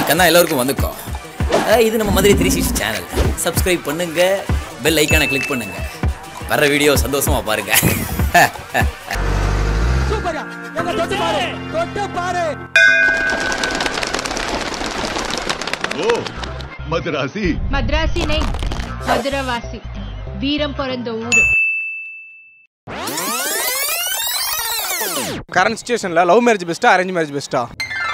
கண்ணா எல்லோருக்கும் வந்துக்கோ அஹ் இது நம்ம Madurai three six channel subscribe பண்ணுங்க பெல் ஐக்கானை கிளிக் பண்ணுங்க வர வீடியோ சந்தோஷமா பாருங்க சூப்பரா எங்க தொட்டு பாரு தொட்டு பாரு ஓ மதுராசி மദ്രാസി நை மதுரவாசி வீரம் பிறந்த ஊரு கரண்ட் சுச்சுவேஷனில் லவ் மேரேஜ் பெஸ்ட்டா அரேஞ்ச் மேரேஜ் பெஸ்ட்டா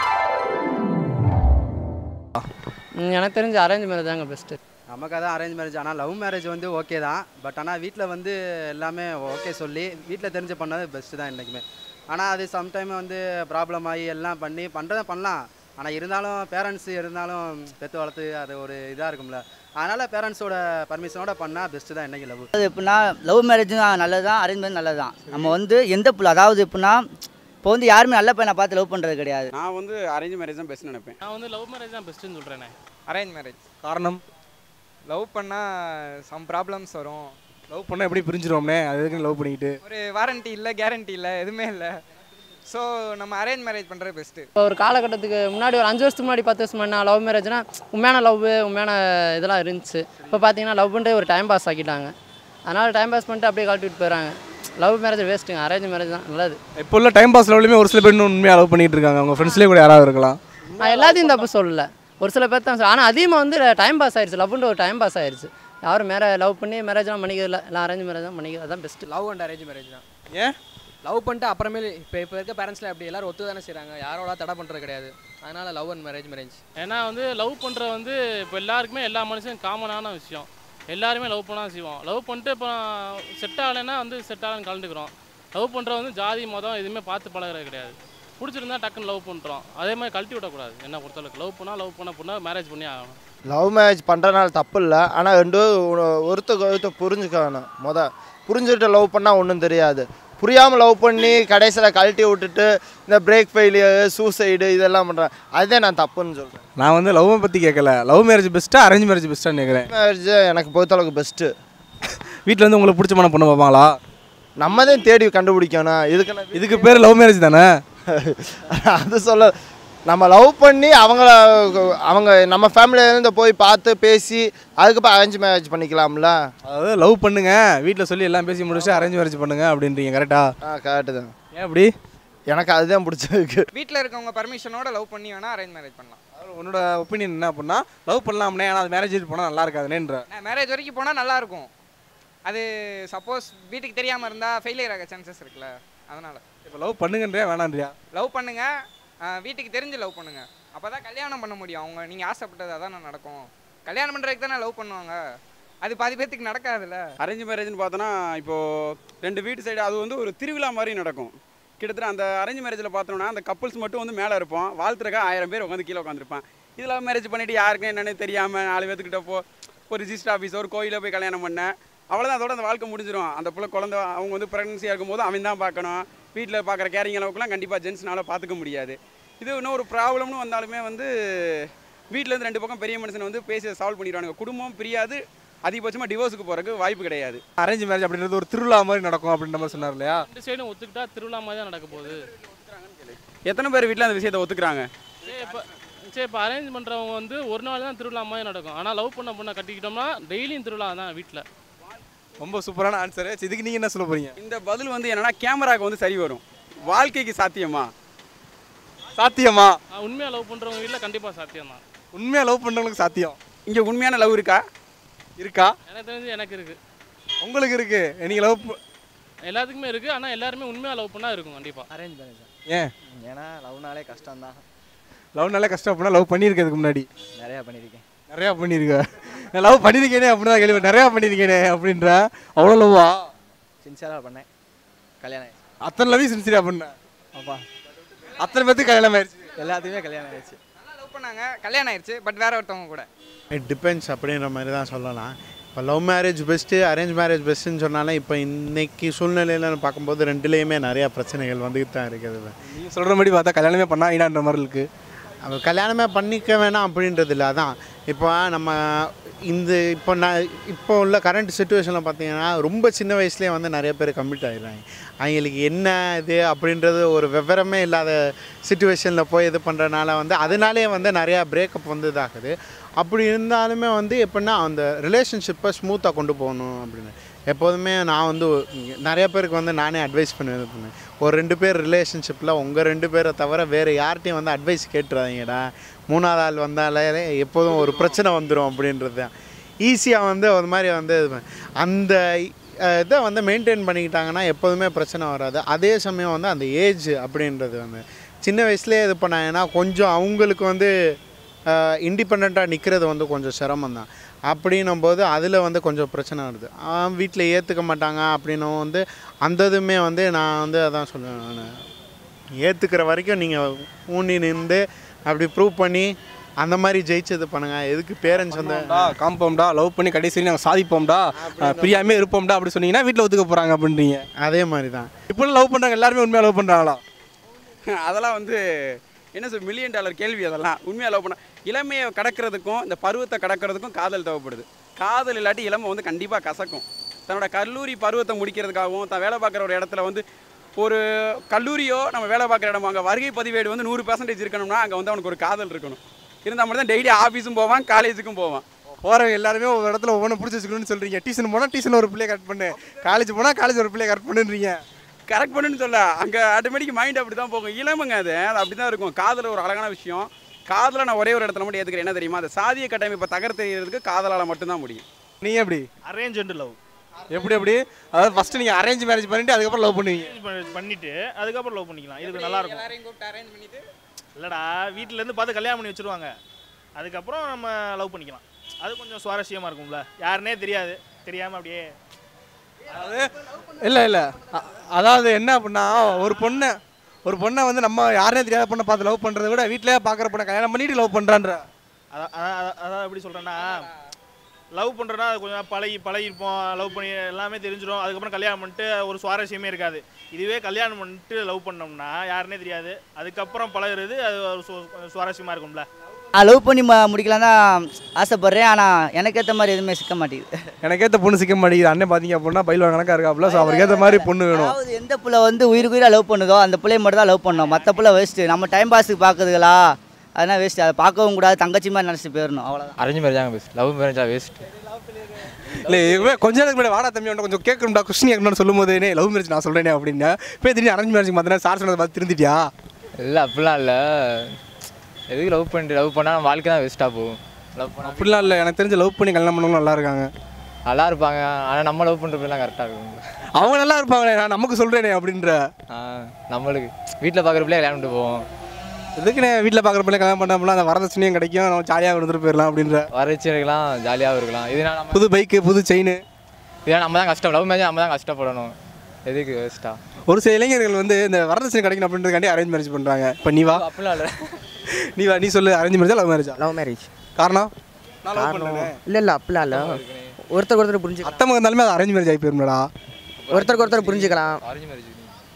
ம், எனக்கு தெரிஞ்ச அரேஞ்ச் மேரேஜ் தாங்க பெஸ்ட்டு நமக்கு அதான் அரேஞ்ச் மேரேஜ் ஆனால் லவ் மேரேஜ் வந்து ஓகே தான் பட் ஆனால் வீட்டில் வந்து எல்லாமே ஓகே சொல்லி வீட்டில் தெரிஞ்சு பண்ணது பெஸ்ட்டு தான் என்றைக்குமே ஆனால் அது சம்டைம் வந்து ப்ராப்ளம் ஆகி எல்லாம் பண்ணி பண்ணுறத பண்ணலாம் ஆனால் இருந்தாலும் பேரண்ட்ஸ் இருந்தாலும் பெற்று வளர்த்து அது ஒரு இதாக இருக்கும்ல அதனால் பேரண்ட்ஸோட பர்மிஷனோட பண்ணால் பெஸ்ட்டு தான் என்றைக்கு லவ் அது எப்படின்னா லவ் மேரேஜும் நல்லது தான் அரேஞ்ச் மேரேஜ் நல்லது தான் நம்ம வந்து எந்த புள்ள அதாவது எப்படின்னா இப்போ வந்து யாருமே நல்ல பையனை பார்த்து லவ் பண்ணுறது கிடையாது நான் வந்து அரேஞ்ச் மேரேஜ் தான் பெஸ்ட் நினைப்பேன் நான் வந்து லவ் மேரேஜ் தான் பெஸ்ட்டுன்னு சொல்கிறேனே அரேஞ்ச் மேரேஜ் காரணம் லவ் பண்ணால் சம் ப்ராப்ளம்ஸ் வரும் லவ் பண்ணால் எப்படி பிரிஞ்சிருவோம்னே அது எதுக்கு லவ் பண்ணிக்கிட்டு ஒரு வாரண்டி இல்லை கேரண்டி இல்லை எதுவுமே இல்லை ஸோ நம்ம அரேஞ்ச் மேரேஜ் பண்ணுறது பெஸ்ட்டு இப்போ ஒரு காலகட்டத்துக்கு முன்னாடி ஒரு அஞ்சு வருஷத்துக்கு முன்னாடி பத்து வருஷம் முன்னாடி லவ் மேரேஜ்னா உண்மையான லவ் உண்மையான இதெல்லாம் இருந்துச்சு இப்போ பார்த்தீங்கன்னா லவ்ன்ட்டு ஒரு டைம் பாஸ் ஆக்கிட்டாங்க அதனால் டைம் பாஸ் பண்ணிட்டு அப்படியே கழட்டிட்டு போயிடறாங்க லவ் மேரேஜ் வேஸ்ட்டுங்க அரேஞ்ச் மேரேஜ் தான் நல்லது இப்போ உள்ள டைம் பாஸ் லவ்லையுமே ஒரு சில பேர் இன்னும் உண்மையாக லவ் பண்ணிட்டு இருக்காங்க அவங்க ஃப்ரெண்ட்ஸ்லேயே கூட யாராவது இருக்கலாம் நான் எல்லாத்தையும் தப்பு சொல்லல ஒரு சில பேர் தான் ஆனால் அதிகமாக வந்து டைம் பாஸ் ஆயிடுச்சு லவ்ன்ட்டு ஒரு டைம் பாஸ் ஆயிடுச்சு யாரும் மேரே லவ் பண்ணி மேரேஜ்லாம் பண்ணிக்கிறது இல்லை எல்லாம் அரேஞ்ச் மேரேஜ் தான் பண்ணிக்கிறது அதான் best love and arrange marriage தான் ஏன் லவ் பண்ணிட்டு அப்புறமேல் இப்போ இப்போ இருக்க பேரண்ட்ஸ்லாம் எப்படி எல்லாரும் ஒத்து தானே செய்கிறாங்க யாரோட தடை பண்ணுறது கிடையாது அதனால் லவ் அண்ட் மேரேஜ் மேரேஜ் ஏன்னா வந்து லவ் பண்ணுற வந்து இப்போ எல்லாருக்குமே எல்லா மனுஷனும் காமனான விஷயம் எல்லாருமே லவ் பண்ணால் செய்வோம் லவ் பண்ணிட்டு இப்போ செட் ஆகலைன்னா வந்து செட் ஆகலன்னு கலந்துக்கிறோம் லவ் பண்ணுற வந்து ஜாதி மதம் எதுவுமே பார்த்து பழகிறது கிடையாது பிடிச்சிருந்தா டக்குன்னு லவ் பண்ணுறோம் அதே மாதிரி கழட்டி விடக்கூடாது என்ன பொறுத்தளவுக்கு லவ் பண்ணால் லவ் பண்ண பொண்ணா மேரேஜ் பண்ணி ஆகணும் லவ் மேரேஜ் பண்ணுறதுனால தப்பு இல்லை ஆனால் ரெண்டு பேரும் ஒருத்தருக்கு ஒருத்தர் புரிஞ்சுக்க வேணும் முத புரிஞ்சுக்கிட்டு லவ் பண்ணால் ஒன்றும் தெரியாது புரியாமல் லவ் பண்ணி கடைசியில் கழட்டி விட்டுட்டு இந்த பிரேக் ஃபெயிலியர் சூசைடு இதெல்லாம் பண்ணுறேன் அதுதான் நான் தப்புன்னு சொல்கிறேன் நான் வந்து லவ்வை பற்றி கேட்கல லவ் மேரேஜ் பெஸ்ட்டா அரேஞ்ச் மேரேஜ் பெஸ்ட்டான்னு கேட்குறேன் மேரேஜ் எனக்கு பொறுத்தளவுக்கு பெஸ்ட்டு வீட்டில் வந்து உங்களுக்கு பிடிச்சமான பொண்ணு பார்ப்பாங்களா நம்ம தான் தேடி கண்டுபிடிக்கணும் இதுக்கு இதுக்கு பேர் லவ் மேரேஜ் தானே அது சொல்ல நம்ம லவ் பண்ணி அவங்கள அவங்க நம்ம ஃபேமிலியிலேருந்து போய் பார்த்து பேசி அதுக்கப்புறம் அரேஞ்ச் மேரேஜ் பண்ணிக்கலாம்ல அதாவது லவ் பண்ணுங்க வீட்டில் சொல்லி எல்லாம் பேசி முடிச்சு அரேஞ்ச் மேரேஜ் பண்ணுங்க அப்படின்றீங்க கரெக்டா ஆ கரெக்டு தான் ஏன் அப்படி எனக்கு அதுதான் பிடிச்சிருக்கு வீட்டில் இருக்கவங்க பர்மிஷனோட லவ் பண்ணி வேணால் அரேஞ்ச் மேரேஜ் பண்ணலாம் உன்னோட ஒப்பீனியன் என்ன அப்படின்னா லவ் பண்ணலாம்னே ஆனால் அது மேரேஜ் போனால் நல்லா இருக்காதுனேன்ற நான் மேரேஜ் வரைக்கும் போனால் நல்லாயிருக்கும் அது சப்போஸ் வீட்டுக்கு தெரியாமல் இருந்தால் ஃபெயிலியர் ஆக சான்சஸ் இருக்குல்ல அதனால் இப்போ லவ் பண்ணுங்கன்றியா வேணான்றியா லவ் பண்ணுங்க ஆஹ் வீட்டுக்கு தெரிஞ்சு லவ் பண்ணுங்க அப்போ தான் கல்யாணம் பண்ண முடியும் அவங்க நீங்கள் ஆசைப்பட்டது அதான் நடக்கும் கல்யாணம் பண்ணுறதுக்கு தானே லவ் பண்ணுவாங்க அது பாதி பேர்த்துக்கு நடக்காதுல்ல அரேஞ்ச் மேரேஜ்னு பார்த்தோன்னா இப்போது ரெண்டு வீட்டு சைடு அது வந்து ஒரு திருவிழா மாதிரி நடக்கும் கிட்டத்தட்ட அந்த அரேஞ்ச் மேரேஜில் பார்த்தோம்னா அந்த கப்புள்ஸ் மட்டும் வந்து மேலே இருப்போம் வாழ்த்துறக்கா ஆயிரம் பேர் உட்காந்து கீழே உட்காந்துருப்பான் இதில் மேரேஜ் பண்ணிட்டு யாருக்கும் என்னன்னு தெரியாமல் நாலு பேர்த்துக்கிட்ட போ ஒரு ரிஜிஸ்டர் ஆஃபீஸ் ஒரு கோயிலில் போய் கல்யாணம் பண்ணேன் அவ்வளோதான் அதோட அந்த வாழ்க்கை முடிஞ்சிடும் அந்த புள்ள குழந்தை அவங்க வந்து ப்ரெக்னன்சியாக இருக்கும்போது அவன் தான் பார்க்கணும் வீட்டில் பார்க்குற கேரிங் அளவுக்குலாம் கண்டிப்பாக ஜென்ஸ்னால பார்த்துக்க முடியாது இது இன்னும் ஒரு ப்ராப்ளம்னு வந்தாலுமே வந்து வீட்டிலேருந்து ரெண்டு பக்கம் பெரிய மனுஷனை வந்து பேசி சால்வ் பண்ணிடுவானுங்க குடும்பம் பிரியாது அதிகபட்சமாக டிவோர்ஸுக்கு போகிறதுக்கு வாய்ப்பு கிடையாது அரேஞ்ச் மேரேஜ் அப்படின்றது ஒரு திருவிழா மாதிரி நடக்கும் அப்படின்ற மாதிரி சொன்னார் இல்லையா ரெண்டு சைடும் ஒத்துக்கிட்டா திருவிழா மாதிரி தான் நடக்க போகுது எத்தனை பேர் வீட்டில் அந்த விஷயத்தை ஒத்துக்கிறாங்க சரி இப்போ சரி இப்போ அரேஞ்ச் பண்ணுறவங்க வந்து ஒரு நாள் தான் திருவிழா மாதிரி நடக்கும் ஆனால் லவ் பண்ண பொண்ணை கட்டிக்கிட்டோம்னா டெய்லியும் திருவிழா தான் வீட்டில் ரொம்ப சூப்பரான ஆன்சர் இதுக்கு நீங்கள் என்ன சொல்ல போறீங்க இந்த பதில் வந்து என்னன்னா கேமராக்கு வந்து சரி வரும் வாழ்க்கைக்கு சாத்தியமா சாத்தியமா உண்மையாக லவ் பண்ணுறவங்க வீட்டில் கண்டிப்பாக சாத்தியம் தான் உண்மையாக லவ் பண்ணுறவங்களுக்கு சாத்தியம் இங்கே உண்மையான லவ் இருக்கா இருக்கா எனக்கு தெரிஞ்சு எனக்கு இருக்குது உங்களுக்கு இருக்கு நீங்கள் லவ் எல்லாத்துக்குமே இருக்குது ஆனால் எல்லாருமே உண்மையாக லவ் பண்ணால் இருக்கும் கண்டிப்பாக அரேஞ்ச் மேரேஜ் ஏன் ஏன்னா லவ்னாலே கஷ்டம் தான் லவ்னாலே கஷ்டம் அப்படின்னா லவ் பண்ணியிருக்கிறதுக்கு முன்னாடி நிறையா பண்ணியிருக்கேன் நிறையா பண்ணியிருக்க நான் லவ் பண்ணியிருக்கேனே அப்படின்னு தான் கேள்வி நிறையா பண்ணியிருக்கேனே அப்படின்ற அவ்வளோ லவ்வா சின்சியராக பண்ணேன் கல்யாணம் ஆயிடுச்சு அத்தனை லவ்வையும் சின்சியராக பண்ணேன் அப்பா அத்தனை பேர்த்துக்கு கல்யாணம் ஆயிடுச்சு எல்லாத்துக்குமே கல்யாணம் ஆயிடுச்சு லவ் பண்ணாங்க கல்யாணம் ஆயிடுச்சு பட் வேற ஒருத்தவங்க கூட இட் டிபெண்ட்ஸ் அப்படின்ற மாதிரி தான் சொல்லலாம் இப்போ love marriage best arrange marriage பெஸ்ட்டுன்னு சொன்னாலும் இப்போ இன்னைக்கு சூழ்நிலையில் பார்க்கும்போது ரெண்டுலேயுமே நிறையா பிரச்சனைகள் வந்துட்டு தான் இருக்குது நீங்கள் சொல்கிற மாதிரி பார்த்தா கல்யாணமே பண்ணா ஈடான்ற மாதிரி இருக்குது அது கல்யாணமே பண்ணிக்க வேணாம் அப்படின்றது இல்லை அதான் இப்போ நம்ம இந்த இப்போ நான் இப்போ உள்ள கரண்ட் சுச்சுவேஷனில் பார்த்தீங்கன்னா ரொம்ப சின்ன வயசுலேயே வந்து நிறைய பேர் கம்மிட் ஆகிடுறாங்க அவங்களுக்கு என்ன இது அப்படின்றது ஒரு விவரமே இல்லாத சுச்சுவேஷனில் போய் இது பண்ணுறதுனால வந்து அதனாலே வந்து நிறையா பிரேக்கப் வந்து இதாகுது அப்படி இருந்தாலுமே வந்து எப்படின்னா அந்த ரிலேஷன்ஷிப்பை ஸ்மூத்தாக கொண்டு போகணும் அப்படின்னு எப்போதுமே நான் வந்து நிறைய பேருக்கு வந்து நானே அட்வைஸ் பண்ணுவேன் பண்ணேன் ஒரு ரெண்டு பேர் ரிலேஷன்ஷிப்பில் உங்கள் ரெண்டு பேரை தவிர வேறு யார்கிட்டையும் வந்து அட்வைஸ் கேட்டுறாதீங்கடா மூணாவது ஆள் வந்தாலே எப்போதும் ஒரு பிரச்சனை வந்துடும் அப்படின்றது தான் ஈஸியாக வந்து ஒரு மாதிரி வந்து இது பண்ண- அந்த அஹ், இதை வந்து மெயின்டைன் பண்ணிக்கிட்டாங்கன்னா எப்போதுமே பிரச்சனை வராது அதே சமயம் வந்து அந்த ஏஜ் அப்படின்றது வந்து சின்ன வயசுலேயே இது பண்ணாங்கன்னா கொஞ்சம் அவங்களுக்கு வந்து இண்டிபெண்ட்டாக நிற்கிறது வந்து கொஞ்சம் சிரமம் தான் அப்படின்னும் போது அதில் வந்து கொஞ்சம் பிரச்சனை வருது வீட்டில் ஏற்றுக்க மாட்டாங்க அப்படின்னும் வந்து அந்த இதுவுமே வந்து நான் வந்து அதான் சொல்லுவேன் நான் ஏற்றுக்கிற வரைக்கும் நீங்கள் ஊனி நின்று அப்படி ப்ரூவ் பண்ணி அந்த மாதிரி ஜெயிச்சது பண்ணுங்க எதுக்கு பேரண்ட்ஸ் வந்து காம்பவுண்டா லவ் பண்ணி கடைசி நாங்கள் சாதிப்போம்டா அஹ், பிரியாமே இருப்போம்டா அப்படி சொன்னீங்கன்னா வீட்டில் ஒத்துக்க போகிறாங்க அப்படின்றீங்க அதே மாதிரி தான் இப்போ லவ் பண்ணுறாங்க எல்லாருமே உண்மையாக லவ் பண்ணுறாங்களா அதெல்லாம் வந்து என்ன சொல் மில்லியன் டாலர் கேள்வி அதெல்லாம் உண்மையாக லவ் பண்ண இளமையை கடக்கிறதுக்கும் இந்த பருவத்தை கடக்கிறதுக்கும் காதல் தேவைப்படுது காதல் இல்லாட்டி இளமை வந்து கண்டிப்பாக கசக்கும் தன்னோட கல்லூரி பருவத்தை முடிக்கிறதுக்காகவும் தான் வேலை பார்க்குற ஒரு இடத்துல வந்து ஒரு கல்லூரியோ நம்ம வேலை பார்க்குற இடமோ அங்கே வருகை பதிவேடு வந்து நூறு பர்சன்டேஜ் இருக்கணும்னா அங்கே வந்து அவனுக்கு ஒரு காதல் இருக்கணும் இருந்தால் மட்டும் தான் டெய்லி ஆஃபீஸும் போவான் காலேஜுக்கும் போவான் போகிறவங்க எல்லாருமே ஒரு இடத்துல ஒவ்வொன்று பிடிச்சி வச்சுக்கணும்னு சொல்கிறீங்க டியூஷன் போனால் டியூஷன் ஒரு பிள்ளைய கரெக்ட் பண்ணு காலேஜ் போனால் காலேஜ் ஒரு பிள்ளைய கரெக்ட் பண்ணுன்றீங்க கரெக்ட் பண்ணுன்னு சொல்ல அங்கே ஆட்டோமேட்டிக் மைண்ட் அப்படி தான் போகும் இளமைங்க அது அது அப்படி தான் இருக்கும் காதல் ஒரு அழகான விஷயம் காதலை நான் ஒரே ஒரு இடத்துல மட்டும் ஏற்றுக்கிறேன் என்ன தெரியுமா அந்த சாதிய கட்டமைப்பை தகர் தெரியறதுக்கு காதலால் மட்டும்தான் முடியும் நீங்கள் எப்படி அரேஞ்ச் அண்ட் லவ் எப்படி எப்படி அதாவது ஃபஸ்ட்டு நீங்கள் அரேஞ்ச் மேரேஜ் பண்ணிட்டு அதுக்கப்புறம் லவ் பண்ணுவீங்க பண்ணிட்டு அதுக்கப்புறம் லவ் பண்ணிக்கலாம் இது நல்லா இருக்கும் இல்லடா வீட்ல இருந்து பார்த்து கல்யாணம் பண்ணி வச்சிருவாங்க அதுக்கப்புறம் நம்ம லவ் பண்ணிக்கலாம் அது கொஞ்சம் சுவாரஸ்யமா இருக்கும்ல யாருனே தெரியாது தெரியாம அப்படியே அதாவது இல்லை இல்லை அதாவது என்ன அப்படின்னா ஒரு பொண்ணை ஒரு பொண்ணை வந்து நம்ம யாருனே தெரியாத பொண்ணை பார்த்து லவ் பண்ணுறத விட வீட்டிலேயே பார்க்குற பொண்ணை கல்யாணம் பண்ணிட்டு லவ் பண்ணுறான்ற அதான் அதான் அதான் அதான் எப்படி சொல்கிறேன்னா லவ் பண்ணுறோன்னா அது கொஞ்சம் பழகி பழகிருப்போம் லவ் பண்ணி எல்லாமே தெரிஞ்சிடும் அதுக்கப்புறம் கல்யாணம் பண்ணிட்டு ஒரு சுவாரஸ்யமே இருக்காது இதுவே கல்யாணம் பண்ணிட்டு லவ் பண்ணோம்னா யாருனே தெரியாது அதுக்கப்புறம் பழகுறது அது ஒரு சு- கொஞ்சம் சுவாரஸ்யமாக இருக்கும்ல லவ் பண்ணி ம முடிக்கலாம் தான் ஆசைப்பட்றேன் ஆனால் எனக்கு ஏற்ற மாதிரி எதுவுமே சிக்க மாட்டேங்குது எனக்கு ஏற்ற பொண்ணு சிக்க மாட்டேங்குது அண்ணன் பார்த்தீங்க அப்படின்னா பயில் கணக்காக இருக்காப்புல ஸோ அவருக்கு ஏற்ற மாதிரி பொண்ணு வேணும் அதாவது எந்த புள்ள வந்து உயிருக்கு உயிராக லவ் பண்ணுதோ அந்த பிள்ளைய மட்டும் தான் லவ் பண்ணணும் மற்ற புள்ள வேஸ்ட்டு நம்ம டைம் பாஸுக்கு பார்க்குதுங்களா அதெல்லாம் வேஸ்ட்டு அதை பார்க்கவும் கூடாது தங்கச்சி மாதிரி நினச்சிட்டு போயிடணும் அவ்வளோதான் அரேஞ்ச் மேரேஜ் தாங்க பெஸ்ட் லவ் மேரேஜா வேஸ்ட் இல்லை இவன் கொஞ்ச நேரத்துக்கு முன்னாடி வாடா தம்பி உன்னை கொஞ்சம் கேட்கணும்டா கொஸ்டின் கேட்கணும்னு சொல்லும் போது லவ் மேரேஜ் நான் சொல்கிறேனே அப்படின்னா போய் திடீர்னு அரேஞ்ச் மேரேஜ் பார்த்தா சார் சொன்னதை பார்த்து திருந்திட்டியா இல்லை அப்படிலாம் இல்லை எதுக்கு லவ் பண்ணிட்டு லவ் பண்ணால் நம்ம வாழ்க்கை தான் வேஸ்ட்டாக போகும் லவ் பண்ண அப்படிலாம் இல்லை எனக்கு தெரிஞ்ச லவ் பண்ணி கல்யாணம் பண்ணவங்க நல்லா இருக்காங்க நல்லா இருப்பாங்க ஆனால் நம்ம லவ் பண்ணுறதுலாம் கரெக்டாக இருக்கும் அவங்க நல்லா இருப்பாங்களே நான் நமக்கு சொல்கிறேனே அப்படின்ற ஆ நம்மளுக்கு வீட்டில் பார்க்குற பிள்ளைய கல்யாணம் பண்ணிட்டு போவோம் எதுக்குண்ணே வீட்டில் பார்க்குற பிள்ளை கல்யாணம் பண்ணாமல் அந்த வரதட்சணையும் கிடைக்கும் நம்ம ஜாலியாக இருந்துட்டு போயிடலாம் அப்படின்ற வரச்சு இருக்கலாம் ஜாலியாகவும் இருக்கலாம் இதுனா நம்ம புது பைக்கு புது செயின் இதெல்லாம் நம்ம தான் கஷ்டம் லவ் மேரேஜ் நம்ம தான் கஷ்டப்படணும் எதுக்கு வேஸ்ட்டாக ஒரு சில இளைஞர்கள் வந்து இந்த வரதட்சணை கிடைக்கணும் அப்படின்றதுக்காண்டி அரேஞ்ச் மேரேஜ் பண்ணுறாங்க இப்போ நீ வா அப்படிலாம் இல்லை நீ வா நீ சொல்லு அரேஞ்ச் மேரேஜா லவ் மேரேஜா லவ் மேரேஜ் காரணம் நான் லவ் காரணம் பண்ணேன் இல்லை இல்லை அப்படிலாம் இல்லை ஒருத்தருக்கு ஒருத்தர் புரிஞ்சு அத்தமாக இருந்தாலுமே அது அரேஞ்ச் மேரேஜ் ஆகி போயிருந்தடா ஒருத்தருக்கு ஒருத்தர் புரிஞ்சுக்கலாம் அரேஞ்ச் மேரேஜ்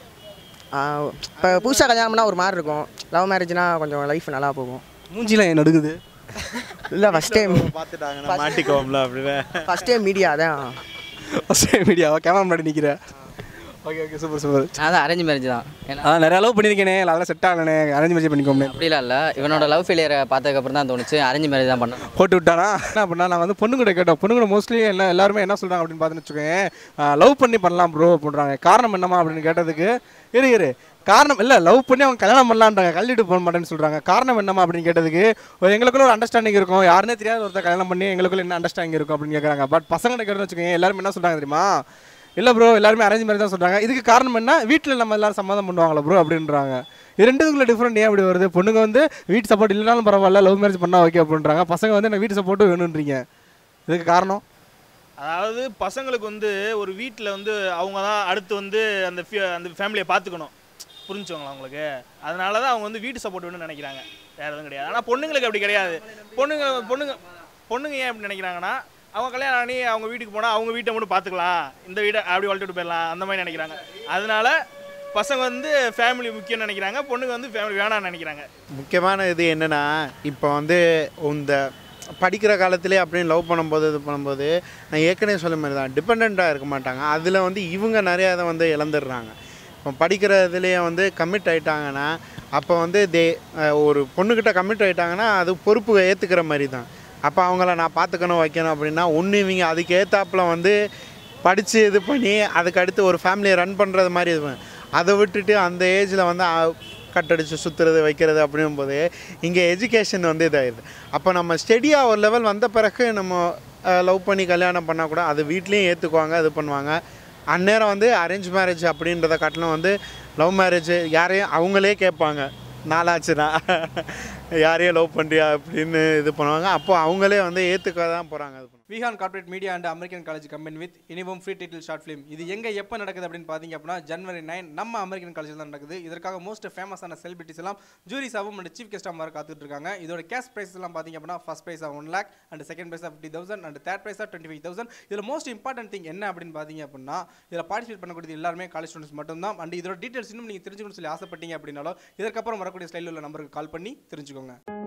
இப்போ புதுசாக கல்யாணம் பண்ணால் ஒரு மாதிரி இருக்கும் லவ் மேரேஜ்னா கொஞ்சம் லைஃப் நல்லா போகும் மூஞ்சிலாம் ஏன் நடுக்குது இல்லை ஃபஸ்ட் டைம் பார்த்துட்டாங்கன்னா மாட்டிக்கோம்ல அப்படிவே ஃபஸ்ட் டைம் மீடியா அதான் ஃபஸ்ட் மீடியாவா கேமரா முன்னாடி நிற்கிறேன் ஓகே ஓகே சூப்பர் சூப்பர் அதான் அரேஞ்ச் மேரேஜ் தான் ஏன்னா அதான் நிறைய லவ் பண்ணியிருக்கேனே இல்லை அதெல்லாம் செட் ஆகலனே அரேஞ்ச் மேரேஜ் பண்ணிக்கோமே அப்படிலாம் இல்லை இவனோட லவ் ஃபெயிலியரை பார்த்ததுக்கப்புறம் தான் தோணுச்சு அரேஞ்ச் மேரேஜ் தான் பண்ணணும் போட்டு விட்டானா என்ன பண்ணா நான் வந்து பொண்ணுங்கிட்ட கேட்டோம் பொண்ணுங்க மோஸ்ட்லி என்ன எல்லாருமே என்ன சொல்கிறாங்க அப்படின்னு பார்த்துன்னு வச்சுக்கோங்க லவ் பண்ணி பண்ணலாம் ப்ரோ அப்படின்றாங்க காரணம் என்னமா அப்படின்னு கேட்டதுக்கு இரு இரு காரணம் இல்லை லவ் பண்ணி அவங்க கல்யாணம் பண்ணலான்றாங்க கல்லிட்டு போக மாட்டேன்னு சொல்கிறாங்க காரணம் என்னமா அப்படின்னு கேட்டதுக்கு ஒரு எங்களுக்குள்ள ஒரு அண்டர்ஸ்டாண்டிங் இருக்கும் யாருனே தெரியாத ஒருத்தர் கல்யாணம் பண்ணி எங்களுக்குள்ள என்ன அண்டர்ஸ்டாண்டிங் இருக்கும் அப்படின்னு கேட்குறாங்க பட் பசங்க கேட்டு வச்சுக்கோங்க எல்லாருமே என்ன சொல்கிறாங்க தெரியுமா இல்லை ப்ரோ எல்லாருமே அரேஞ்ச் மேரேஜ் தான் சொல்கிறாங்க இதுக்கு காரணம் என்ன வீட்டில் நம்ம எல்லாரும் சம்மதம் பண்ணுவாங்களா ப்ரோ அப்படின்றாங்க இது ரெண்டுக்குள்ள டிஃப்ரெண்ட் ஏன் அப்படி வருது பொண்ணுங்க வந்து வீட்டு சப்போர்ட் இல்லைனாலும் பரவாயில்ல லவ் மேரேஜ் பண்ணால் ஓகே அப்படின்றாங்க பசங்க வந்து எனக்கு வீட்டு சப்போர்ட்டும் வேணுன்றீங்க இதுக்கு காரணம் அதாவது பசங்களுக்கு வந்து ஒரு வீட்டில் வந்து அவங்க தான் அடுத்து வந்து அந்த ஃபே- அந்த ஃபேமிலியை பார்த்துக்கணும் புரிஞ்சுக்கோங்களா அவங்களுக்கு அதனால தான் அவங்க வந்து வீட்டு சப்போர்ட் வேணும்னு நினைக்கிறாங்க வேற எதுவும் கிடையாது ஆனால் பொண்ணுங்களுக்கு அப்படி கிடையாது பொண்ணுங்க பொண்ணுங்க பொண்ணுங்க ஏன் அப்படி நினைக்கிறாங்கன்னா அவங்க கல்யாணம் ஆகி அவங்க வீட்டுக்கு போனால் அவங்க வீட்டை மட்டும் பார்த்துக்கலாம் இந்த வீட்டை அப்படி வளர்த்துட்டு போயிடலாம் அந்த மாதிரி நினைக்கிறாங்க அதனால பசங்க வந்து ஃபேமிலி முக்கியம்னு நினைக்கிறாங்க பொண்ணுங்க வந்து ஃபேமிலி வேணாம்னு நினைக்கிறாங்க முக்கியமான இது என்னன்னா இப்போ வந்து இந்த படிக்கிற காலத்திலே அப்படின்னு லவ் பண்ணும்போது இது பண்ணும்போது நான் ஏற்கனவே சொல்ல மாதிரி தான் டிபெண்ட்டாக இருக்க மாட்டாங்க அதில் வந்து இவங்க நிறையா இதை வந்து இழந்துடுறாங்க இப்போ படிக்கிற இதுலேயே வந்து கமிட் ஆகிட்டாங்கன்னா அப்போ வந்து தே ஒரு பொண்ணுக்கிட்ட கமிட் ஆகிட்டாங்கன்னா அது பொறுப்பு ஏற்றுக்கிற மாதிரி தான் அப்போ அவங்கள நான் பார்த்துக்கணும் வைக்கணும் அப்படின்னா ஒன்று இவங்க அதுக்கு ஏற்றாப்புல வந்து படித்து இது பண்ணி அதுக்கு அடுத்து ஒரு ஃபேமிலியை ரன் பண்ணுறது மாதிரி இது பண்ண- அதை விட்டுட்டு அந்த ஏஜில் வந்து அ- கட்டடிச்சு சுற்றுறது வைக்கிறது அப்படின்னும் போது இங்கே எஜுகேஷன் வந்து இதாகிடுது அப்போ நம்ம ஸ்டெடியாக ஒரு லெவல் வந்த பிறகு நம்ம லவ் பண்ணி கல்யாணம் பண்ணால் கூட அது வீட்லேயும் ஏற்றுக்குவாங்க இது பண்ணுவாங்க அந்நேரம் வந்து அரேஞ்ச் மேரேஜ் அப்படின்றத காட்டிலும் வந்து லவ் மேரேஜ் யாரையும் அவங்களே கேட்பாங்க நாளாச்சுன்னா யாரையும் லவ் பண்ணுறியா அப்படின்னு இது பண்ணுவாங்க அப்போ அவங்களே வந்து ஏற்றுக்க தான் போகிறாங்க அது Vihaan corporate media and American college company with இனிவும் ஃப்ரீ டைட்டில் ஷார்ட் ஃபிலிம் இது எங்கே எப்போ நடக்குது அப்படின்னு பார்த்தீங்க அப்படின்னா ஜனவரி நைன் நம்ம அமெரிக்கன் காலேஜில் தான் நடக்குது இதற்காக மோஸ்ட் ஃபேமஸான செலிபிரிட்டிஸ் எல்லாம் ஜூரிஸாகவும் அண்ட் சீஃப் கெஸ்டாக மாதிரி காத்துட்டு இருக்காங்க இதோட கேஷ் ப்ரைஸ் எல்லாம் பார்த்தீங்க அப்படின்னா first prize one lakh and second prize fifty thousand and third prize twenty five thousand இதில் மோஸ்ட் இம்பார்ட்டன்ட் திங் என்ன அப்படின்னு பார்த்தீங்க அப்படின்னா இதில் பார்ட்டிசிபேட் பண்ணக்கூடிய எல்லாருமே காலேஜ் ஸ்டூடெண்ட்ஸ் மட்டும்தான் அண்ட் இதோட டீட்டெயில்ஸ் இன்னும் நீங்கள் தெரிஞ்சுக்கணும்னு சொல்லி ஆசைப்பட்டீங்க அப்படின்னாலும் இதற்கப்புறம் வரக்கூடிய ஸ்டைலில் உள்ள நம்பருக்கு கால் பண்ணி தெரிஞ்சுக்கோங்க